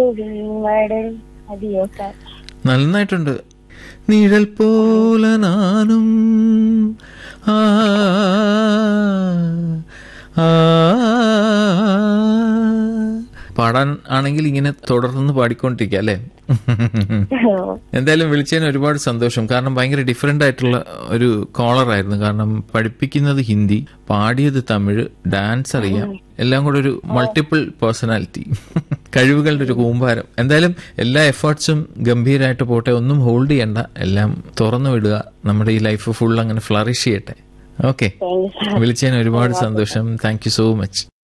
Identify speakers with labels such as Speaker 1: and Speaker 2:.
Speaker 1: മടൽ മതിയോ സാർ
Speaker 2: നന്നായിട്ടുണ്ട് നിഴൽ പോലെ നാനും ആ ആ. പാടാൻ ആണെങ്കിൽ ഇങ്ങനെ തുടർന്ന് പാടിക്കൊണ്ടിരിക്കുക അല്ലേ എന്തായാലും വിളിച്ചതിന് ഒരുപാട് സന്തോഷം കാരണം ഭയങ്കര ഡിഫറെന്റ് ആയിട്ടുള്ള ഒരു കോളർ ആയിരുന്നു കാരണം പഠിപ്പിക്കുന്നത് ഹിന്ദി പാടിയത് തമിഴ് ഡാൻസ് അറിയാം എല്ലാം കൂടെ ഒരു മൾട്ടിപ്പിൾ പേഴ്സണാലിറ്റി കഴിവുകളുടെ ഒരു കൂമ്പാരം എന്തായാലും എല്ലാ എഫേർട്സും ഗംഭീരമായിട്ട് പോട്ടെ ഒന്നും ഹോൾഡ് ചെയ്യണ്ട എല്ലാം തുറന്നു വിടുക നമ്മുടെ ഈ ലൈഫ് ഫുൾ അങ്ങനെ ഫ്ലറിഷ് ചെയ്യട്ടെ ഓക്കെ
Speaker 1: താങ്ക് യു സാർ
Speaker 2: വിളിച്ചതിന് ഒരുപാട് സന്തോഷം താങ്ക് യു സോ മച്ച്